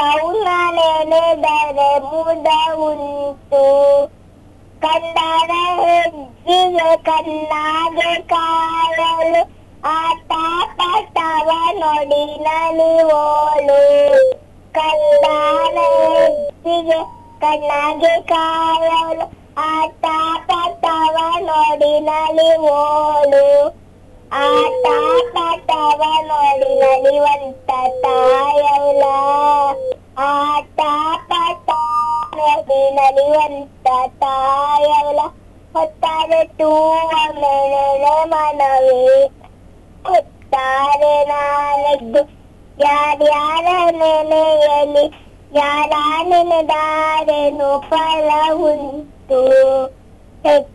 ಕೌನ ನೆನೆದರೆ ಮುದ ಉಂಟು ಕಂದರ ಹೆಜ್ಜಿಗೆ ಕಣ್ಣಾಗೆ ಕಾಯಲು ಆಟ ಪಾಠವ ನೋಡಿ ನಲಿವೋಳು ಕಂದರ ಹೆಜ್ಜಿಗೆ ಕಣ್ಣಾಗೆ ಕಾಯಲು ಆಟ ಪಾಠವ ನೋಡಿ ನಲಿವೋಳು ಆಟ ಪಾಠವ ನೋಡಿ ನಲಿವಂತ ತಾಯಲ್ಲ ಆಟ ಪಾಠ ನೋಡಿ ನಲಿವಂತ ತಾಯಲ್ಲ ಹೊತ್ತಾರೆ ತೂವ ಮೇಲೆ ಮನವೇ ಹೊತ್ತಾರೆ ನಾನೆದ್ದು ಯಾರ್ಯಾರ ನೆನೆಯಲಿ ಯಾರ ನೆನೆದಾರೆನು ಫಲ ಉಂಟು